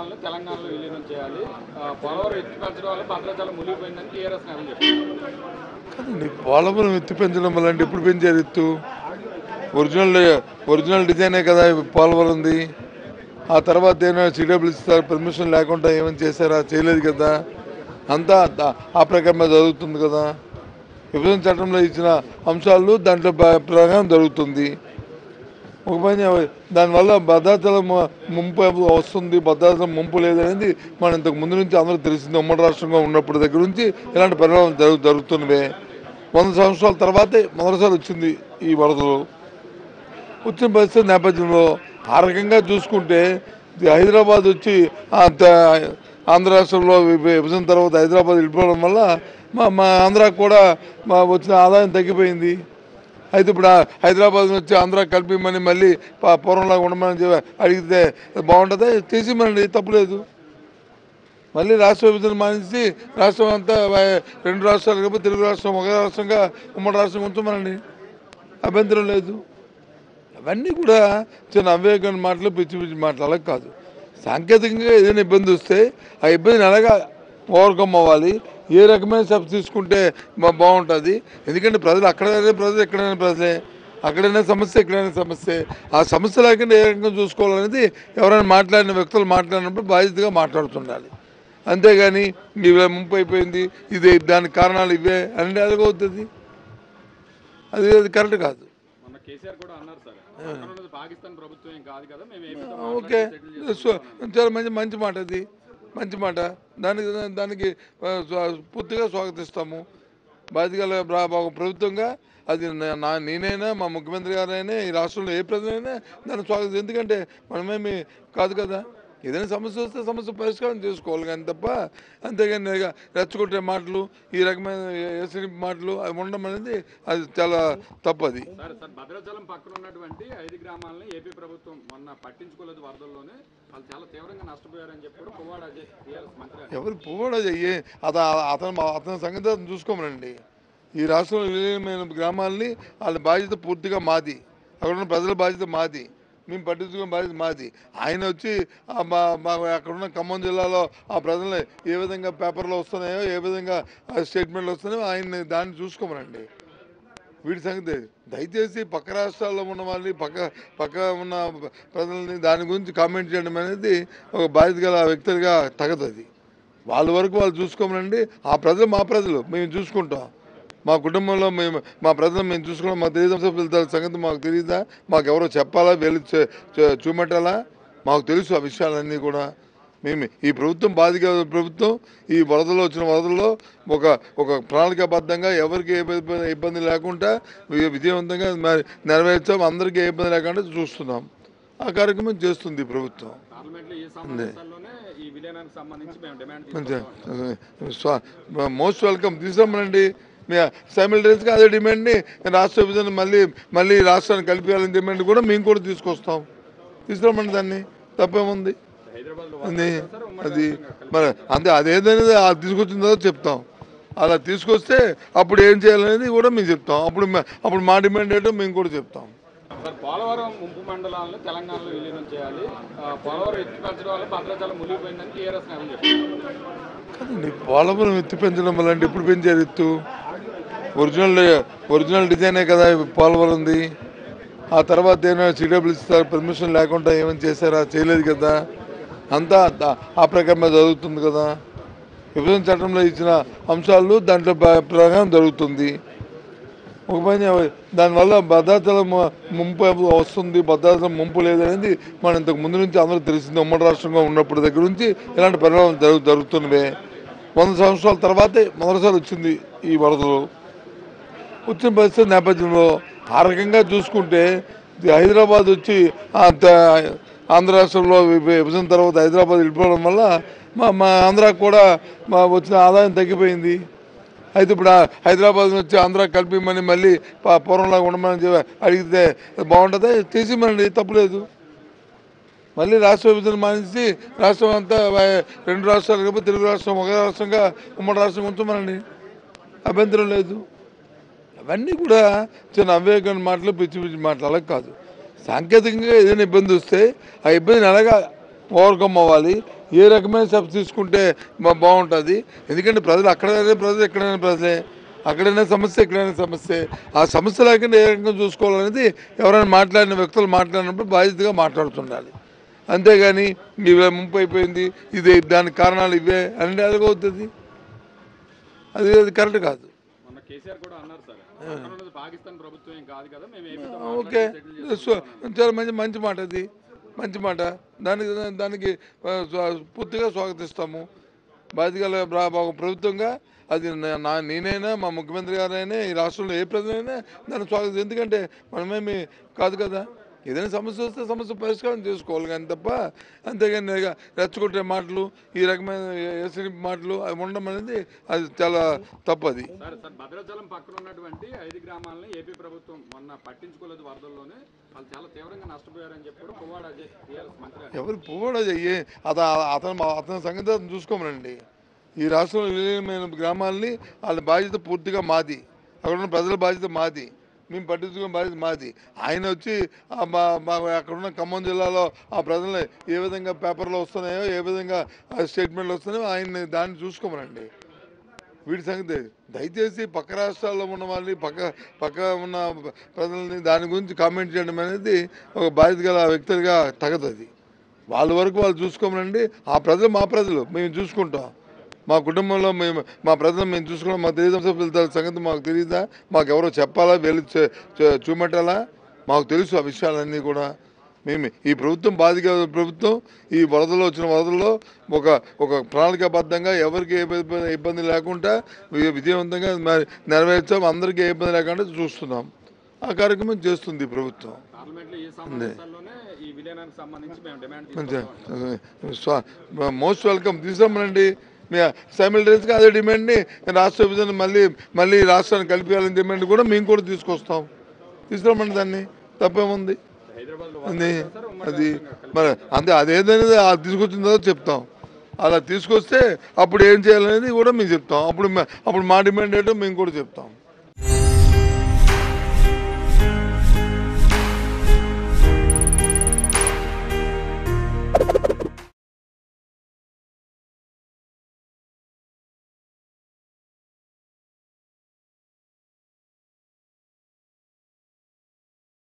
మండలాలను తెలంగాణలో విలీనం చేయాలి ఆ, పోలవరం ఎత్తి పెంచడం వల్ల భద్రాచలం మునిగిపోయిందని టీఆర్ఎస్ నేతలు చెప్పారు కదండి పోలవరం ఎత్తి పెంచడం వల్ల అంటే ఎప్పుడు పెంచారు ఎత్తు ఒరిజినల్ ఒరిజినల్ డిజైనే కదా పోలవరంది ఆ తర్వాత ఏమైనా సిడబ్ల్యూసీ పర్మిషన్ లేకుండా ఏమైనా చేశారా చేయలేదు కదా అంతా దా- ఆ ప్రకారమే జరుగుతుంది కదా విభజన చట్టంలో ఇచ్చిన అంశాలు దాంట్లో ప్ర- ప్రకారం జరుగుతుంది ఒక పని దానివల్ల భద్రాచలం ముంపు వస్తుంది భద్రాచలం ముంపు లేదనేది మనం ఇంతకు ముందు నుంచి అందరూ తెలిసింది ఉమ్మడి రాష్ట్రంగా ఉన్నప్పటి దగ్గర నుంచి ఇలాంటి పరిణామాలు జరుగు జరుగుతున్నవే వంద సంవత్సరాల తర్వాతే మొదటిసారి వచ్చింది ఈ వరదలు వచ్చిన పరిస్థితి నేపథ్యంలో ఆ రకంగా చూసుకుంటే ఇది హైదరాబాద్ వచ్చి ఆ త- ఆంధ్ర రాష్ట్రంలో విభ- విభజన తర్వాత హైదరాబాద్ వెళ్ళిపోవడం వల్ల మా మా ఆంధ్రాకు కూడా మా వచ్చిన ఆదాయం తగ్గిపోయింది అయితే ఇప్పుడు ఆ హైదరాబాద్ నుంచి ఆంధ్ర కలిపిమని మళ్ళీ ప- పూర్వంలాగా ఉండమని చెప్పి అడిగితే బాగుంటుంది చేసిమనండి తప్పులేదు మళ్ళీ రాష్ట్ర విభజన మానేసి రాష్ట్రం అంతా వా- రెండు రాష్ట్రాలు కాబట్టి తెలుగు రాష్ట్రం ఒక రాష్ట్రంగా ఉమ్మడి రాష్ట్రం ఉంచమనండి అభ్యంతరం లేదు అవన్నీ కూడా చిన్న అవివేకమైన మాటలు పిచ్చి పిచ్చి మాటలు అలా కాదు సాంకేతికంగా ఏదైనా ఇబ్బంది వస్తే ఆ ఇబ్బందిని ఎలాగా ఓవర్కమ్ అవ్వాలి ఏ రకమైన స్టెప్స్ తీసుకుంటే బా- బాగుంటుంది ఎందుకంటే ప్రజలు అక్కడైనా ప్రజలు ఎక్కడైనా ప్రజలే అక్కడైనా సమస్య ఎక్కడైనా సమస్య ఆ సమస్య లేకుండా ఏ రకంగా చూసుకోవాలనేది ఎవరైనా మాట్లాడిన వ్యక్తులు మాట్లాడినప్పుడు బాధ్యతగా మాట్లాడుతుండాలి అంతేగాని ఇవే ముంపు అయిపోయింది ఇది దానికి కారణాలు ఇవే అంటే ఎలాగవుతుంది అది అది కరెక్ట్ కాదు మొన్న కేసీఆర్ కూడా అన్నారు సార్ పక్కన ఉన్నది పాకిస్తాన్ ప్రభుత్వం ఏం కాదు కదా మేము ఏపీతో ఓకే మాట్లాడి settle సో- చాలా మంచి మంచి మాట అది మంచి మాట దానికి దానికి ఆ, స్వా- పూర్తిగా స్వాగతిస్తాము బాధ్యతగల ప్ర- ఒక ప్రభుత్వంగా అది నా- నా నేనైనా మా ముఖ్యమంత్రి గారైనా ఈ రాష్ట్రంలో ఏ ప్రజలైనా దాన్ని స్వాగతం ఎందుకంటే మనమేమి కాదు కదా ఏదైనా సమస్య వస్తే సమస్య పరిష్కారం చేసుకోవాలి కానీ తప్ప అంతేగాని ఇక రెచ్చగొట్టే మాటలు ఈ రకమైన ఎసిడి మాటలు అవి ఉండడం అనేది అది చాలా తప్పది సార్ సార్ భద్రాచలం పక్కన ఉన్నటువంటి ఐదు గ్రామాలని ఏపీ ప్రభుత్వం మొన్న పట్టించుకోలేదు వరదల్లోనే వాళ్ళు చాలా తీవ్రంగా నష్టపోయారని చెప్పి కూడా పువ్వాడ అజయ్ టీఆర్ఎస్ మంత్రి అన్నారు. ఎవరు పోవడం చెయ్యి అత అతను అతని సంగతి అతను చూసుకోమనండి ఈ రాష్ట్రంలో విలీనమైన గ్రామాలని వాళ్ళ బాధ్యత పూర్తిగా మాది అక్కడ ఉన్న ప్రజల బాధ్యత మాది మేము పట్టించుకునే బాధ్యత మాది ఆయన వచ్చి ఆ మా మా అక్కడున్న ఖమ్మం జిల్లాలో ఆ ప్రజలు ఏ విధంగా పేపర్లో వస్తున్నాయో ఏ విధంగా స్టేట్మెంట్లు వస్తున్నాయో ఆయన దాన్ని చూసుకోమనండి వీటి సంగతి దయచేసి పక్క రాష్ట్రాల్లో ఉన్న వాళ్ళని పక్క పక్క ఉన్న ప్రజల్ని దాని గురించి కామెంట్ చేయడం అనేది ఒక బాధ్యత గల వ్యక్తులుగా తగదు అది వాళ్ళ వరకు వాళ్ళు చూసుకోమనండి ఆ ప్రజలు మా ప్రజలు మేము చూసుకుంటాం మా కుటుంబంలో మేము మా ప్రజలు మేము చూసుకున్నాం మాకు తెలియదు సభ్యుల సంగతి మాకు తెలియదా మాకు ఎవరో చెప్పాలా వెళ్ళి చూ- చూ- చూపెట్టాలా మాకు తెలుసు ఆ విషయాలన్నీ కూడా మేము ఈ ప్రభుత్వం బాధిక ప్రభుత్వం ఈ వరదలో వచ్చిన వరదల్లో ఒక ఒక ప్రణాళికాబద్ధంగా ఎవరికి ఏ ఇబ్బంది- ఇబ్బంది లేకుండా వి- విజయవంతంగా మరి నెరవేర్చాం అందరికీ ఏ ఇబ్బంది లేకుండా చూస్తున్నాం ఆ కార్యక్రమం చేస్తుంది ఈ ప్రభుత్వం పార్లమెంట్ లో ఈ సమావేశాల్లోనే ఈ విలీనానికి సంబంధించి మేము డిమాండ్ తీసుకుంటాం మోస్ట్ వెల్కమ్ తీసుకురమ్మనండి మీ సైమిల్టేనియస్గా అదే డిమాండ్ని రాష్ట్ర విభజన మళ్ళీ మళ్ళీ రాష్ట్రాన్ని కలిపేయాలని డిమాండ్ కూడా మేము కూడా తీసుకొస్తాం తీసుకురమ్మండి దాన్ని తప్పేముంది హైదరాబాద్ లో అది అది మరి అంతే అదేదనేది ఆ తీసుకొచ్చిన తర్వాత చెప్తాం అలా తీసుకొస్తే అప్పుడు ఏం చేయాలనేది కూడా మేము చెప్తాం అప్పుడు మ- అప్పుడు మా డిమాండ్ ఏంటో మేము కూడా చెప్తాం సార్ పోలవరం ముంపు మండలాలను తెలంగాణలో విలీనం చేయాలి ఆ, పోలవరం ఎత్తి పెంచడం వల్ల భద్రాచలం మునిగిపోయిందని టీఆర్ఎస్ నేతలు చెప్పారు కదండి పోలవరం ఎత్తి పెంచడం వల్ల అంటే ఎప్పుడు పెంచారు ఎత్తు ఒరిజినల్ ఒరిజినల్ డిజైనే కదా పోలవరంది ఆ తర్వాత ఏమైనా సిడబ్ల్యూసీ పర్మిషన్ లేకుండా ఏమైనా చేశారా చేయలేదు కదా అంతా దా- ఆ ప్రకారమే జరుగుతుంది కదా విభజన చట్టంలో ఇచ్చిన అంశాలు దాంట్లో ప్ర- ప్రకారం జరుగుతుంది ఒక పని దానివల్ల భద్రాచలం ముంపు వస్తుంది భద్రాచలం ముంపు లేదనేది మనం ఇంతకు ముందు నుంచి అందరూ తెలిసింది ఉమ్మడి రాష్ట్రంగా ఉన్నప్పటి దగ్గర నుంచి ఇలాంటి పరిణామాలు జరుగు జరుగుతున్నవే వంద సంవత్సరాల తర్వాతే మొదటిసారి వచ్చింది ఈ వరదలు వచ్చిన పరిస్థితి నేపథ్యంలో ఆ రకంగా చూసుకుంటే ఇది హైదరాబాద్ వచ్చి ఆ త- ఆంధ్ర రాష్ట్రంలో విభ- విభజన తర్వాత హైదరాబాద్ వెళ్ళిపోవడం వల్ల మా మా ఆంధ్రాకు కూడా మా వచ్చిన ఆదాయం తగ్గిపోయింది అయితే ఇప్పుడు ఆ హైదరాబాద్ నుంచి ఆంధ్ర కలిపిమని మళ్ళీ ప- పూర్వంలాగా ఉండమని చెప్పి అడిగితే బాగుంటుంది చేసిమనండి తప్పులేదు మళ్ళీ రాష్ట్ర విభజన మానేసి రాష్ట్రం అంతా వా- రెండు రాష్ట్రాలు కాబట్టి తెలుగు రాష్ట్రం ఒక రాష్ట్రంగా ఉమ్మడి రాష్ట్రం ఉంచమనండి అభ్యంతరం లేదు అవన్నీ కూడా చిన్న అవివేకమైన మాటలు పిచ్చి పిచ్చి మాటలు అలా కాదు సాంకేతికంగా ఏదైనా ఇబ్బంది వస్తే ఆ ఇబ్బందిని ఎలాగా ఓవర్కమ్ అవ్వాలి ఏ రకమైన స్టెప్స్ తీసుకుంటే బా- బాగుంటుంది ఎందుకంటే ప్రజలు అక్కడైనా ప్రజలు ఎక్కడైనా ప్రజలే అక్కడైనా సమస్య ఎక్కడైనా సమస్య ఆ సమస్య లేకుండా ఏ రకంగా చూసుకోవాలనేది ఎవరైనా మాట్లాడిన వ్యక్తులు మాట్లాడినప్పుడు బాధ్యతగా మాట్లాడుతుండాలి అంతేగాని ఇవే ముంపు అయిపోయింది ఇది దానికి కారణాలు ఇవే అని ఎలాగవుతుంది అది అది కరెక్ట్ కాదు మొన్న కేసీఆర్ కూడా అన్నారు సార్ పక్కన ఉన్నది పాకిస్తాన్ ప్రభుత్వం ఏం కాదు కదా మేము ఏపీతో ఓకే మాట్లాడి settle సో చేసుకుంటాం చాలా మంచి మంచి మాట అది మంచి మాట దానికి దానికి ఆ, స్వా- పూర్తిగా స్వాగతిస్తాము బాధ్యతగల ప్ర- ఒక ప్రభుత్వంగా అది నా- నా నేనైనా మా ముఖ్యమంత్రి గారైనా ఈ రాష్ట్రంలో ఏ ప్రజలైనా దాన్ని స్వాగతం ఎందుకంటే మనమేమి కాదు కదా ఏదైనా సమస్య వస్తే సమస్య పరిష్కారం చేసుకోవాలి కానీ తప్ప అంతేగాని ఇక రెచ్చగొట్టే మాటలు ఈ రకమైన ఎసిడి మాటలు అవి ఉండడం అనేది అది చాలా తప్పది సార్ సార్ భద్రాచలం పక్కన ఉన్నటువంటి ఐదు గ్రామాలని ఏపీ ప్రభుత్వం మొన్న పట్టించుకోలేదు వరదల్లోనే వాళ్ళు చాలా తీవ్రంగా నష్టపోయారని చెప్పి కూడా పువ్వాడ అజయ్ టీఆర్ఎస్ మంత్రి గారు ఎవరు పోవడా చెయ్యి అత అతను అతని సంగతి అతను చూసుకోమనండి ఈ రాష్ట్రంలో విలీనమైన గ్రామాలని వాళ్ళ బాధ్యత పూర్తిగా మాది అక్కడ ఉన్న ప్రజల బాధ్యత మాది మేము పట్టించుకునే బాధ్యత మాది ఆయన వచ్చి ఆ మా మా అక్కడ ఉన్న ఖమ్మం జిల్లాలో ఆ ప్రజల్ని ఏ విధంగా పేపర్లో వస్తున్నాయో ఏ విధంగా స్టేట్మెంట్లు వస్తున్నాయో ఆయన దాన్ని చూసుకోమనండి వీటి సంగతి దయచేసి పక్క రాష్ట్రాల్లో ఉన్న వాళ్ళని పక్క పక్క ఉన్న ప్రజల్ని దాని గురించి కామెంట్ చేయడం అనేది ఒక బాధ్యత గల వ్యక్తులుగా తగదు అది వాళ్ళ వరకు వాళ్ళు చూసుకోమనండి ఆ ప్రజలు మా ప్రజలు మేము చూసుకుంటాం మా కుటుంబంలో మేము మా ప్రజలు మేము చూసుకున్నాం మాకు తెలియదు సభ్యుల సంగతి మాకు తెలియదా మాకు ఎవరో చెప్పాలా వెళ్ళి చూ- చూ- చూపెట్టాలా మాకు తెలుసు ఆ విషయాలన్నీ కూడా మేము ఈ ప్రభుత్వం బాధిక ప్రభుత్వం ఈ వరదలో వచ్చిన వరదల్లో ఒక ఒక ప్రణాళికాబద్ధంగా ఎవరికి ఏ ఇబ్బంది- ఇబ్బంది లేకుండా వి- విజయవంతంగా మరి నెరవేర్చాం అందరికీ ఏ ఇబ్బంది లేకుండా చూస్తున్నాం ఆ కార్యక్రమం చేస్తుంది ఈ ప్రభుత్వం పార్లమెంట్ లో ఈ సమావేశాల్లోనే ఈ విలీనానికి సంబంధించి మేము డిమాండ్ మంచిగా తీసుకుంటాం మోస్ట్ వెల్కమ్ తీసుకురమ్మనండి మీ సైమిల్టేనియస్గా అదే డిమాండ్ని రాష్ట్ర విభజన మళ్ళీ మళ్ళీ రాష్ట్రాన్ని కలిపేయాలని డిమాండ్ కూడా మేము కూడా తీసుకొస్తాం తీసుకురమ్మండి దాన్ని తప్పేముంది హైదరాబాద్ లో అది అది మరి అంతే అదేదనేది ఆ తీసుకొచ్చిన తర్వాత చెప్తాం అలా తీసుకొస్తే అప్పుడు ఏం చేయాలనేది కూడా మేము చెప్తాం అప్పుడు మ- అప్పుడు మా డిమాండ్ ఏంటో మేము కూడా చెప్తాం